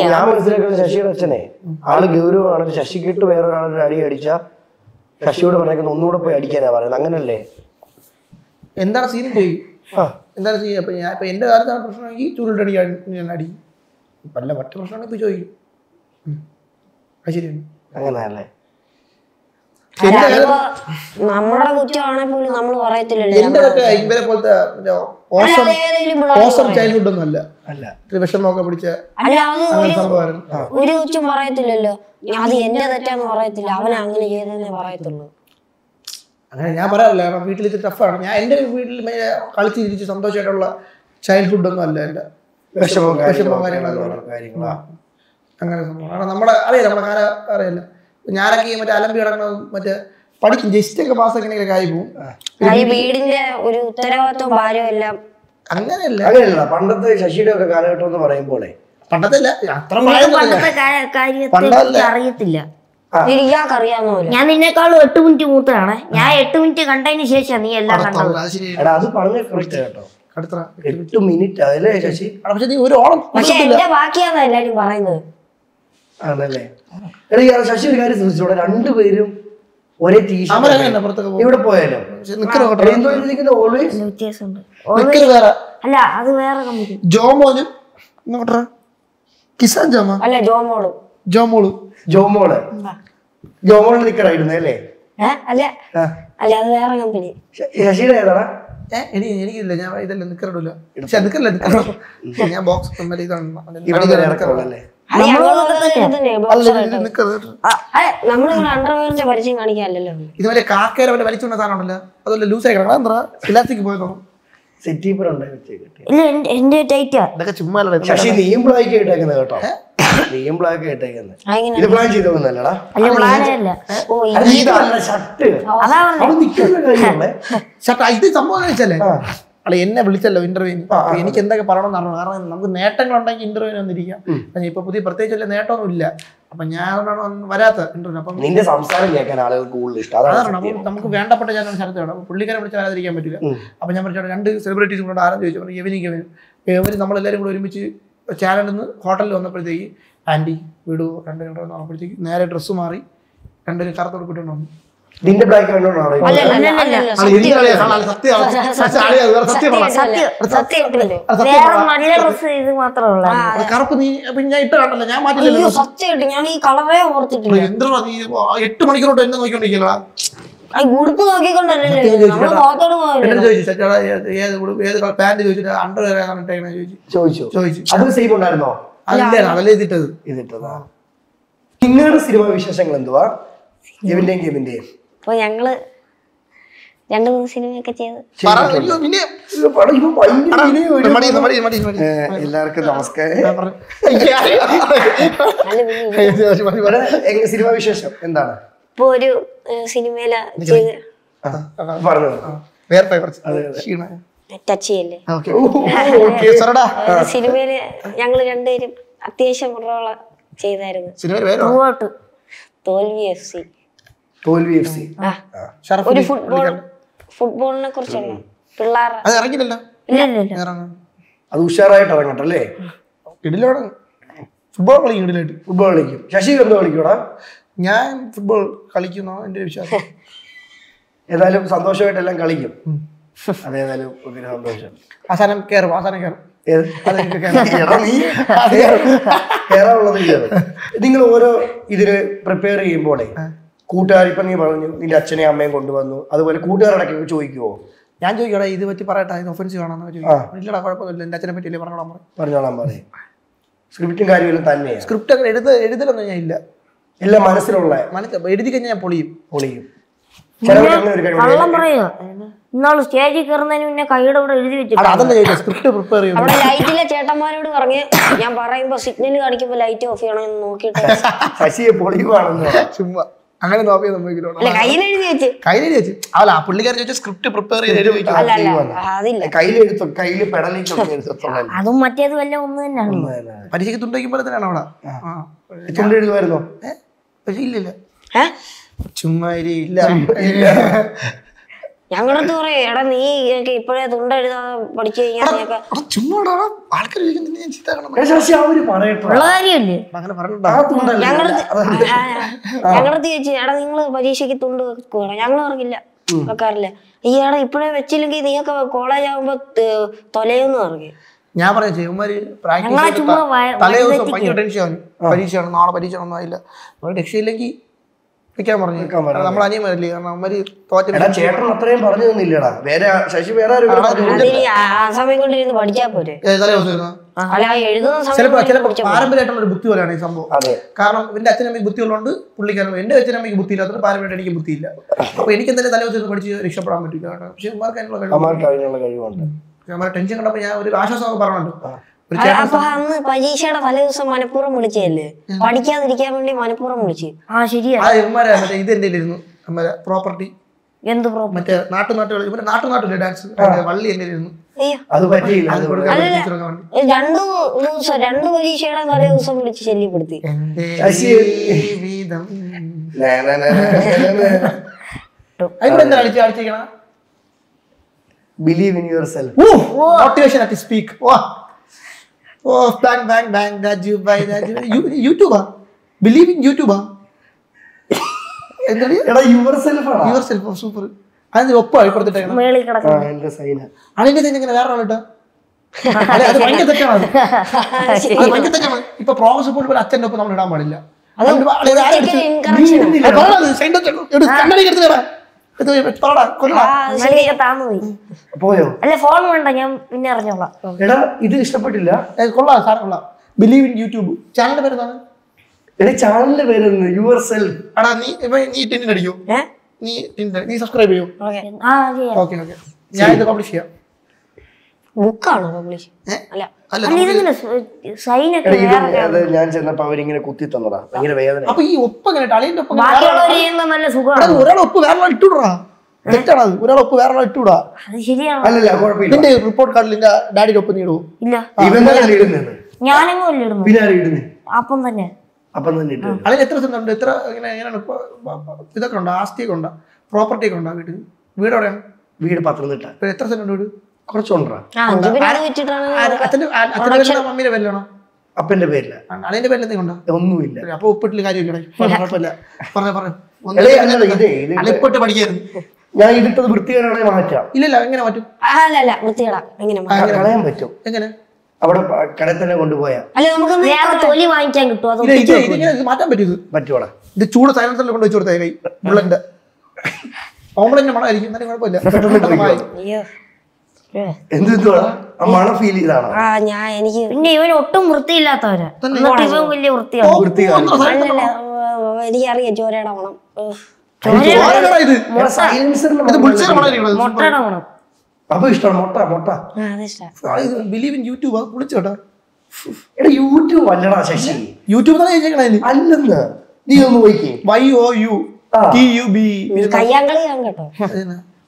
ഞാൻ മനസ്സിലാക്കുന്നത് ശശിയുടെ അച്ഛനെ ആള് ഗൗരവമാണ് ശശിക്കിട്ട് വേറൊരാളൊരു അടി അടിച്ച ശശിയോട് പറഞ്ഞേക്കുന്നത് ഒന്നുകൂടെ പോയി അടിക്കാനാ പറയുന്നത് അങ്ങനല്ലേ എന്താണ് സീൻ ചെയ്യും ആ എന്താണ് ചെയ്യുക അപ്പൊ ഞാൻ ഇപ്പൊ എന്റെ കാലത്താണ് പ്രശ്നമെങ്കിൽ ചൂടിട്ടടി ഞാൻ അടി വല്ല മറ്റു പ്രശ്നമാണെങ്കിൽ ഇപ്പൊ ചോദിക്കും ഉം. അത് ശരിയാണ് അങ്ങനെയല്ലേ അല്ല, അതിപ്പോ നമ്മുടെ കുറ്റമാണെങ്കിൽ പോലും നമ്മൾ പറയത്തില്ലല്ലോ എന്റെ ഒക്കെ ഇവരെ പോലത്തെ മറ്റേ ഓസം അല്ലാതെ ഏതെങ്കിലും പിള്ളേർ ഓസം ചൈൽഡ്ഹുഡ് ഒന്നും അല്ല അല്ല ഇത്തിരി വിഷമമൊക്കെ പിടിച്ച അല്ല അത് അങ്ങനെ ഒരു സംഭവമായിരുന്നു ഒരു കൊച്ചും പറയത്തില്ലല്ലോ ഞാൻ അത് എന്റെ തെറ്റാന്ന് പറയത്തില്ല അവൻ അങ്ങനെ ചെയ്തെന്നേ പറയത്തുള്ളൂ അങ്ങനെ ഞാൻ പറയാറില്ല കാരണം വീട്ടിൽ ഇത് ടഫാണ് ഞാൻ എൻ്റെ വീട്ടിൽ മേ- കളിച്ച് ചിരിച്ച് സന്തോഷമായിട്ടുള്ള ചൈൽഡ്ഹുഡ് ഒന്നും അല്ല എൻ്റെ വിഷമവും വിഷമവും കാര്യങ്ങളൊക്കെ കാര്യങ്ങളൊക്കെ കാര്യങ്ങളാ അങ്ങനെ സംഭവം കാരണം നമ്മുടെ അറിയാം നമ്മുടെ കാലം അറിയാലോ ഞാനൊക്കെ ഈ മറ്റേ അലമ്പി കിടക്കണത് മറ്റേ പഠിക്കും ജസ്റ്റ് ഒക്കെ പാസ്സാക്കണമെങ്കിൽ ആയി പോകും ഈ വീടിന്റെ ഒരു ഉത്തരവാദിത്വം ഭാരവും എല്ലാം അങ്ങനെയല്ല അങ്ങനെയല്ല പണ്ടത്തെ ശശിയുടെ ഒക്കെ കാലഘട്ടം എന്ന് പറയുമ്പോളേ പണ്ടത്തെ അല്ല അത്ര നിനക്ക് പ്രായമൊന്നുമില്ല. പണ്ടത്തെ കാ- കാര്യത്തെ പണ്ടല്ല. എനിക്ക് അറിയത്തില്ല ഇയാൾക്ക് അറിയാവുന്ന പോലെ ഞാൻ നിന്നെക്കാളും എട്ട് മിനിറ്റ് മൂത്തതാണ് ഞാൻ എട്ട് മിനിറ്റ് കണ്ടതിന് ശേഷം നീ എല്ലാം കണ്ടത് അത് ശരി എടാ അത് പറഞ്ഞ കറക്റ്റ് കേട്ടോ അടുത്ത എട്ട് മിനിറ്റ് അതല്ലേ ശശി പക്ഷെ നീ ഒരു ഓളം പക്ഷെ എന്റെ ബാക്കിയാന്ന് എല്ലാരും പറയുന്നത് ആണല്ലേ എടാ ഈ ശശി ഒരു കാര്യം ശ്രദ്ധിച്ചോടെ രണ്ടുപേരും ഒരേ അമര ടീഷർട്ട് പുറത്തൊക്കെ പോകും ഇവിടെ പോയാലോ നിക്കറ് എടാ, എന്തോ എഴുതിയിരിക്കുന്നത് ഓൾവേസ് നല്ല വ്യത്യാസമുണ്ട് നിക്കറ് വേറെ അല്ല അത് വേറെ കമ്പനി ജോമോനും ഇങ്ങോട്ടാ കിസാൻ ജോമ അല്ല ജോമോളും ജോമോള് ജോമോള് ജോമോള് നിക്കറായിരുന്നു അല്ലേ ഏ അല്ല ആ. അല്ല അത് വേറെ കമ്പനി ശ- ശശിയുടെ ഏതാടാ ഏഹ് എനിക്ക് എനിക്കില്ല ഞാൻ ഇതല്ല നിക്കറിടില്ല പക്ഷെ നിക്കറില്ല നിക്കറ ഞാൻ ബോക്സ് മറ്റേ ഇതാണ് ഇവിടെ വരെ ഇറക്കമുള്ളല്ലേ അത് ഞങ്ങളൊക്കെ തന്നെ അല്ല ഇത് നിക്കറ് നമ്മളിവിടെ അണ്ടർവെയറിന്റെ പരിചയം കാണിക്കാനല്ലോ ഇതുവരെ കാക്കേരെ വല്ല വലിച്ചുകൊണ്ട സാധനം ഉണ്ടല്ലോ അതുപോലെ ലൂസ് ആയി കിടക്കണം എന്താ ഇലാസ്റ്റിക് പോയതോ സിറ്റി ഇപ്പർ ഉണ്ടായി വെച്ചേക്കട്ടെ ഇല്ല എന്റെ എന്റെ ടൈറ്റാ ഇതൊക്കെ ചുമ്മാ അല്ല ശശി നീയും ബ്ലാക്ക് ഇട്ടേക്കുന്നത് കേട്ടോ നീയും ബ്ലാക്ക് ഇട്ടേക്കുന്നത് അങ്ങനെ ഇത് പ്ലാൻ ചെയ്തോന്നല്ലടാ അല്ല പ്ലാനല്ല ഓ അത് ഇതല്ല ഷർട്ട് അതാ പറഞ്ഞെ. അവിടെ നിൽക്കുന്ന കാര്യമല്ലേ ചേട്ടാ ഇത് സംഭവം എന്ന് വെച്ചല്ലേ അല്ല എന്നെ വിളിച്ചല്ലോ ഇന്റർവ്യൂവിന് എനിക്ക് എന്തൊക്കെ പറയണമെന്ന് അറിയണം കാരണം നമുക്ക് നേട്ടങ്ങളുണ്ടെങ്കിൽ ഇന്റർവ്യൂവിന് വന്നിരിക്കാം പക്ഷേ ഇപ്പൊ പുതിയ പ്രത്യേകിച്ച് വല്ല നേട്ടമൊന്നും ഇല്ല അപ്പൊ ഞാൻ അതുകൊണ്ടാണ് വന്ന് വരാത്ത ഇന്റർവ്യൂ അപ്പം നിന്റെ സംസാരം കേൾക്കാൻ ആളുകൾക്ക് കൂടുതൽ ഇഷ്ടം അതാണ് അതാണ് സത്യം. അപ്പം നമുക്ക് വേണ്ടപ്പെട്ട ഞാൻ സ്ഥലത്ത് വേണം അപ്പൊ പുള്ളിക്കാരെ വിളിച്ച് വരാതിരിക്കാൻ പറ്റില്ല അപ്പൊ ഞാൻ പറഞ്ഞു രണ്ട് സെലിബ്രിറ്റീസും കൂടെ ആരും ചോദിച്ചു പറഞ്ഞു എവനി കെവൻ എവര് നമ്മളെല്ലാവരും കൂടെ ഒരുമിച്ച് ചാനലിൽ നിന്ന് ഹോട്ടലിൽ വന്നപ്പോഴത്തേക്ക് ആൻറ്റി വിടൂ രണ്ട് രണ്ടോ വന്നപ്പോഴത്തേക്ക് നേരെ ഡ്രസ്സ് മാറി രണ്ടൊരു കറുത്തോട് കിട്ടുന്നു നിന്റെ ബ്ലാക്ക് കണ്ടോണ്ടാണോ അല്ല അല്ല അല്ല അല്ല സത്യം സത്യം ഇട്ടില്ലേ വേറെ നല്ല ഡ്രസ് ഇത് മാത്രമേ അത് കറുപ്പ് നീ പിന്നെ ഞാൻ ഇട്ട് കണ്ടല്ലോ ഞാൻ അയ്യോ മാറ്റില്ലല്ലോ സത്യം ഇട്ട് ഞാൻ ഈ കളറേ ഓർത്തിട്ടില്ല എന്തിനാ നീ എട്ട് മണിക്കൂറോട്ട് എന്നെ നോക്കിക്കൊണ്ടിരിക്കലാ ആ ഉടുപ്പ് നോക്കിക്കൊണ്ടല്ലേ നമ്മള് മുഖത്തോട് പോകില്ല എന്നോട് ചോദിച്ചു ചേട്ടാ ഏത് ഏത് ഉടുപ്പ് ഏത് പാന്റ് ചോദിച്ചിട്ട് അണ്ടർ ഏതാണ് ഇട്ടേക്കണേ ചോദിച്ചു ചോദിച്ചു ചോദിച്ചു അത് സെയിം ഉണ്ടായിരുന്നോ അതില്ല അതല്ലേ ഇതിട്ടത് ഇതിട്ടതാ നിങ്ങളുടെ സിനിമ വിശേഷങ്ങൾ എന്തുവാ എവിന്റെയും ഗെയിമിന്റെയും അപ്പൊ ഞങ്ങള് രണ്ടു മൂന്ന് സിനിമയൊക്കെ ചെയ്ത് പറ, അയ്യോ, പിന്നെ ഇത് പടം ഇപ്പൊ ഭയങ്കര വിനയം ഒരു- മടി, മടി, മടി, മടി. ഏ, എല്ലാവർക്കും നമസ്കാരം ഞാൻ പറഞ്ഞു. അയ്യാ. നല്ല പിന്നെ മതി, മതി, മതി. ഇവിടെ എങ്ങ- സിനിമ വിശേഷം എന്താണ് ഇപ്പൊ ഒരു സിനിമയില ചെയ്ത് പറഞ്ഞു വേർപ്പേ കുറച്ച് ക്ഷീണം. ടച്ച് ചെയ്യല്ലേ ഓക്കേ. ഓക്കേ, സൊറടാ. സിനിമയില് ഞങ്ങള് രണ്ടുപേരും അത്യാവശ്യം റോള് ചെയ്തായിരുന്നു സിനിമയിൽ പേരോ? പോട്ട് തോൽവി എഫ് സി തോൽവി എഫ് സി ആ ഷറഫ് ഒരു അലി ഫുട്ബോൾ വിളിക്കണ്ട. ഫുട്ബോളിനെ കുറിച്ചുള്ള പിള്ളേർ അത് ഇറങ്ങിയില്ലല്ലോ ഇല്ല ഇല്ല ഇല്ല ഇറങ്ങാൻ. അത് ഉഷാറായിട്ട് ഇറങ്ങട്ടെ അല്ലേ ഇടിലോടെ ഫുട്ബോൾ കളിക്കും ഇടിലായിട്ട് ഫുട്ബോൾ കളിക്കും ശശി എന്തോ കളിക്കൂടാ ഞാൻ ഫുട്ബോൾ കളിക്കുന്ന എന്റെ ഒരു വിശ്വാസം ഏതായാലും സന്തോഷമായിട്ടെല്ലാം കളിക്കും അതേതായാലും ഒരു സന്തോഷം അവസാനം കയറും അവസാനം കയറും ഏത്? എടാ, നീ കേറാനുള്ളത് കേറും. നിങ്ങൾ ഓരോ ഇതിന് പ്രിപ്പയർ ചെയ്യുമ്പോഴേ കൂട്ടുകാർ ഇപ്പൊ നീ പറഞ്ഞു നിന്റെ അച്ഛനെയും അമ്മയും കൊണ്ടുവന്നു അതുപോലെ കൂട്ടുകാരോടൊക്കെ ചോദിക്കുവോ ഞാൻ ചോദിക്കടാ ഇത് പറ്റി പറയട്ടെ ഇത് ഒഫൻസീവ് ആണെന്ന് ചോദിക്കും ഇല്ലടാ കുഴപ്പമൊന്നുമില്ല എന്റെ അച്ഛനെ പറ്റിയില്ലേ പറഞ്ഞോളാൻ പറയും പറഞ്ഞോളാം പറയും സ്ക്രിപ്റ്റും കാര്യങ്ങളും തന്നെയാണ് സ്ക്രിപ്റ്റ് അങ്ങനെ എഴുത എഴുതലൊന്നും ഞാൻ ഇല്ല എല്ലാം മനസ്സിലുള്ള മനസ്സിൽ എഴുതി കഴിഞ്ഞാൽ ഞാൻ പൊളിയും പൊളിയും ചിലവർക്ക് അങ്ങനെ ഒരു കഴിവ് കള്ളം പറയുക ഇന്നാള് സ്റ്റേജിൽ കയറുന്നതിന് മുന്നേ കൈയുടെ ഇവിടെ എഴുതി വെച്ചിട്ട് അവിടെ അതല്ല ചോദിച്ചത് സ്ക്രിപ്റ്റ് പ്രിപ്പയർ ചെയ്യുന്നു അവിടെ ലൈറ്റിലെ ചേട്ടന്മാരോട് പറഞ്ഞ് ഞാൻ പറയുമ്പോ സിഗ്നൽ കാണിക്കുമ്പോ ലൈറ്റ് ഓഫ് ചെയ്യണമെന്ന് നോക്കിയിട്ട് ശശിയെ പൊളിയുവാണെന്ന് പറ. ചുമ്മാ അങ്ങനെ നോക്കിയത് സംഭവിക്കില്ല അല്ല കയ്യിൽ എഴുതി വെച്ച് കയ്യിൽ ചോദിച്ചു അല്ല ആ പുള്ളിക്കാരൻ ചോദിച്ച സ്ക്രിപ്റ്റ് പ്രിപ്പയർ ചെയ്ത് എഴുതി വെക്കും അല്ല അല്ല അതില്ല കയ്യിലെഴുത്തോ കയ്യിൽ പെടലേക്കൊക്കെ എഴുതത്തുള്ളൂ അതും മറ്റേത് വല്ല ഒന്ന് തന്നെയാണ് പരീക്ഷയ്ക്ക് തുണ്ടയ്ക്കുമ്പോൾ തന്നെയാണ് അവിടെ ആ ചുണ്ടെഴുതുമായിരുന്നോ പക്ഷെ ഇല്ലില്ല ഏ ചുമ്മാ ഇരി, ഇല്ല ഞങ്ങളുടെ അടുത്ത് പറയും എടാ നീ ഒക്കെ ഇപ്പോഴേ തുണ്ടെഴുതാതെ പഠിച്ചു കഴിഞ്ഞാൽ നീയൊക്കെ ചുമ്മാടാ ആൾക്കാർ ചോദിക്കും നിന്നെ ഞാൻ ചീത്താക്കണം എടാ ശശി അവര് പറയട്ടോ ഉള്ള കാര്യമല്ലേ അങ്ങനെ പറഞ്ഞിട്ടുണ്ടോ ആ തുണ്ടല്ലേ ഞങ്ങളുടെ ഞങ്ങളുടെ അടുത്ത് ചോദിച്ചു എടാ നിങ്ങള് പരീക്ഷയ്ക്ക് തുണ്ട് വെക്കുവാണോ ഞങ്ങൾ പറഞ്ഞില്ല വെക്കാറില്ല ഈ എടാ ഇപ്പോഴേ വെച്ചില്ലെങ്കിൽ നീയൊക്കെ കോളേജ് ആകുമ്പോ ത- തൊലയെന്ന് പറഞ്ഞു ഞാൻ പറഞ്ഞു ചെയ്യന്മാര് ഞങ്ങളെ ചുമ്മാ വയ- തലേ ദിവസം വഴിതെറ്റിക്കും. ഭയങ്കര ടെൻഷൻ പരീക്ഷയാണ് നാളെ പരീക്ഷ ഒന്നും ആയില്ല നമ്മൾ രക്ഷയില്ലെങ്കിൽ വെക്കാൻ പറഞ്ഞു വെക്കാൻ പറഞ്ഞു. നമ്മൾ അനിയമല്ലേ കാരണം അവന്മാര് തോറ്റ എടാ ചേട്ടൻ അത്രയും പറഞ്ഞു തന്നില്ലടാ വേറെ ആ- ശശി വേറെ ആരും ഇവിടെ പറഞ്ഞു തന്നില്ല. അതിന് ആ ആ സമയം കൊണ്ടിരുന്ന് പഠിച്ചാ പോരെ ഏ, തലേ ദിവസം ഇരുന്നോ? അല്ല ആ എഴുതുന്ന സമയം ചിലപ്പോ കൊണ്ടിരുന്ന് ചിലപ്പോ പഠിച്ചാ പോരെ. പാരമ്പര്യമായിട്ടുള്ള ഒരു ബുദ്ധി പോലെയാണ് ഈ സംഭവം അതെ കാരണം എന്റെ അച്ഛനമ്മയ്ക്ക് ബുദ്ധി ഉള്ളതുകൊണ്ട് പുള്ളിക്കാരൻ എന്റെ അച്ഛനമ്മയ്ക്ക് ബുദ്ധി ഇല്ലാത്തത് പാരമ്പര്യമായിട്ട് എനിക്ക് ബുദ്ധിയില്ല അപ്പൊ എനിക്ക് എന്തായാലും തലേ ദിവസം പഠിച്ച് രക്ഷപ്പെടാൻ പറ്റില്ല കാരണം പക്ഷെ ഇവന്മാർക്ക് അതിനുള്ള കഴിവ് അമ്മമാർക്ക് അതിനുള്ള കഴിവുണ്ട് നമ്മുടെ ടെൻഷൻ കണ്ടപ്പോ ഞാൻ ഒരു ആശ്വാസമൊക്കെ പറഞ്ഞല്ലോ ഒരു ആ, ചേട്ടൻ അപ്പൊ അന്ന് പരീക്ഷയുടെ തലേ ദിവസം മനഃപൂർവ്വം വിളിച്ചതല്ലേ പഠിക്കാതിരിക്കാൻ വേണ്ടി മനഃപൂർവ്വം വിളിച്ച് ആ ശരിയാ ആ ഇവന്മാരെ മറ്റേ ഇത് എന്റെ ഇരുന്നു നമ്മുടെ പ്രോപ്പർട്ടി എന്ത് പ്രോബ്ലം മറ്റേ നാട്ടു നാട്ടുകൾ ഇവരുടെ നാട്ടു നാട്ടിലെ ഡാൻസ് വള്ളി എന്റെ ഇരുന്നു അയ്യോ അത് പറ്റിയില്ല അത് അത് കൊടുക്കാൻ അല്ലല്ല. ടീച്ചറൊക്കെ വേണ്ടി രണ്ടു ദിവസം രണ്ടു പരീക്ഷയുടെ തലേ ദിവസം വിളിച്ച് ശല്യപ്പെടുത്തി എന്റെ ശശി. ജീവിതം നേ, നേ, നേ, നേ, നേ, നേ. അതിവിടെ എന്താ അടിച്ച് അടിച്ചിരിക്കണ believe in yourself motivation at speak ഓ ഓ bang bang bang Raju by Raju യൂട്യൂബാ ബിലീവ് ഇൻ യൂട്യൂബാ എന്താണ് എടാ യുവർ സെൽഫ് ആണോ യുവർ സെൽഫ് സൂപ്പർ അതിന് ഒപ്പം അഴിപ്പുറത്തിട്ടേക്കണം മേളിൽ ആ കിടക്കുന്നു എന്റെ സൈന അതിന്റെ തന്നെ ഇങ്ങനെ വേറെ ആളിട്ടാ അല്ലെ അത് ഭയങ്കര തെറ്റാണ് അത്. അത് ഭയങ്കര തെറ്റാണ് ഇപ്പൊ പ്രോഗ്രസ് പോലെ അച്ഛൻ്റെ ഒപ്പം നമ്മൾ ഇടാൻ പാടില്ല അതുകൊണ്ട് ആളെ ഇത് ആരും എടുത്ത് ഇൻകറക്ഷൻ അത് പറയണത്, sign out ചെയ്യണം. എടുത്ത് കണ്ണാടി എടുത്ത് തരാം. ഇത് പറടാ, കൊല്ലടാ. മേളിയൊക്കെ താന്നു പോയി പോയോ അല്ല ഫോൺ വേണ്ട ഞാൻ പിന്നെ അറിഞ്ഞോളാം എടാ ഇത് ഇഷ്ടപ്പെട്ടില്ല ഏ, കൊള്ളാം സാധനം കൊള്ളാം ബിലീവ് ഇൻ യൂട്യൂബ് ചാനലിന്റെ പേര് എന്താണ് എടാ ചാനലിന്റെ പേരെന്ന് യുവർ സെൽഫ് എടാ നീ ഇപ്പൊ നീ ടിന്നിന് അടിക്കോ ഏഹ് നീ ടിന്നിന് നീ സബ്സ്ക്രൈബ് ചെയ്യോ ഓക്കെ ആ ചെയ്യാം ഓക്കെ ഓക്കെ ഞാൻ ഇത് പബ്ലിഷ് ചെയ്യാം ബുക്കാണോ പബ്ലിഷ് ഏ? അല്ല അല്ല അല്ല ഇതിങ്ങനെ സൈനൊക്കെ എടാ ഇത് വേറെ അത് ഞാൻ ചെന്നപ്പോ അവരിങ്ങനെ കുത്തി തന്നടാ ഭയങ്കര വേദന അപ്പൊ ഈ ഒപ്പ് എങ്ങനെ അളിയന്റെ ഒപ്പ് എങ്ങനെ? ബാക്കിയുള്ളവർ ചെയ്യുമ്പോ നല്ല എടാ, സുഖമാണ് ഒരാൾ ഒപ്പ് വേറെ ഇട്ടുവിടാ തെറ്റാണ് അത് ഒരാൾ ഒപ്പ് വേറെ ഇട്ടുവിടാ അത് ശരിയാണ് അല്ലല്ല കുഴപ്പമില്ല നിന്റെ റിപ്പോർട്ട് കാർഡിൽ നിന്റെ ഡാഡിയുടെ ഒപ്പ് നീ ഇടുവോ ഇല്ല ഇവൻ തന്നെ ഇടുന്നത് ഞാനെങ്ങും അല്ല ഇടുന്നു പിന്നെ ആരും ഇടുന്നത് അപ്പം തന്നെ അപ്പം തന്നെ ഇട്ടു അതിന് എത്ര സെന്റ് ഉണ്ട് എത്ര ഇങ്ങനെ എങ്ങനെയാണ് ഇപ്പൊ ബ- ബ- ഇതൊക്കെ ഉണ്ടോ ആസ്തിയൊക്കെ ഉണ്ടോ പ്രോപ്പർട്ടി ഒക്കെ ഉണ്ടോ വീട്ടിൽ വീട് എവിടെയാണ് വീട് പത്തനംതിട്ട ഇപ്പൊ എത്ര സെന്റ് ഉണ്ട് വീട് കുറച്ചുണ്ടാ ആ അഞ്ച് പിന്നെ അത് വെച്ചിട്ടാണ് ആര്- അച്ഛന്റെ ആ- അച്ഛന്റെ പേരിലാണോ മമ്മിയുടെ പേരിലാണോ അപ്പന്റെ പേരില്ല അളിയന്റെ പേരിൽ എന്തെങ്കിലും ഉണ്ടോ ഒന്നുമില്ല അപ്പൊ ഒപ്പിട്ടില്ല കാര്യമില്ല കുഴപ്പമില്ല പറഞ്ഞ പറഞ്ഞു എടേ, അല്ലല്ല, ഇതേ, ഇത് അളിപ്പൊട്ട് പഠിക്കായിരുന്നു ഞാൻ ഇതിട്ടത് വൃത്തികേടാണെങ്കിൽ മാറ്റാം ഇല്ലില്ല എങ്ങനെ മാറ്റും ആ, അല്ല അല്ല വൃത്തികേടാ എങ്ങനെ മാ- കളയാൻ പറ്റും എങ്ങനെ അവിടെ പ- കടയിൽ തന്നെ കൊണ്ടുപോയാ അല്ല നമുക്ക് വേറെ തൊലി വാങ്ങിക്കാൻ കിട്ടും അത് ഇത് ഇത് ഇതിങ്ങനെ ഇത് മാറ്റാൻ പറ്റും ഇത് പറ്റൂടാ ഇത് ചൂട് സൈലൻസറിൽ കൊണ്ട് വെച്ച് കൊടുത്തേ കൈ ബുള്ളറ്റിന്റെ ഓമ്പളിന്റെ മണമായിരിക്കും എന്നാലും കുഴപ്പമില്ല മണമായി. അയ്യോ ഏ. എന്ത് എന്തുവാടാ ആ മണം ഫീൽ ചെയ്താണോ ആ ഞാൻ എനിക്ക് പിന്നെ ഇവൻ ഒട്ടും വൃത്തിയില്ലാത്തവരാ എന്നിട്ട് ഇവൻ വലിയ വൃത്തിയാണ് വൃത്തികാരം അല്ലല്ല ഏ, എനിക്കറിയാം ചോരയുടെ മണം ഏ. ചോരടാ ഇത് സൈലൻസറിന്റെ ഇത് ബുൾസർ മണമായിരിക്കണം മുട്ടയുടെ ഗുണം അപ്പൊ ഇഷ്ടമാണ് മുട്ട മുട്ട ആ അതിഷ്ടാ ഇത് ബിലീവ് ഇൻ യൂട്യൂബ് അത് വിളിച്ചോട്ടാ എടാ യൂട്യൂബ് അല്ലടാ ശശി യൂട്യൂബ് തന്നെ ചോദിച്ചേക്കണേ അല്ലെന്ന് നീ ഒന്ന് പോയിക്കേ വൈ ഒ യു ആ. ടി യു ബി നീ കയ്യാങ്കളിയാണ് കേട്ടോ അതിന്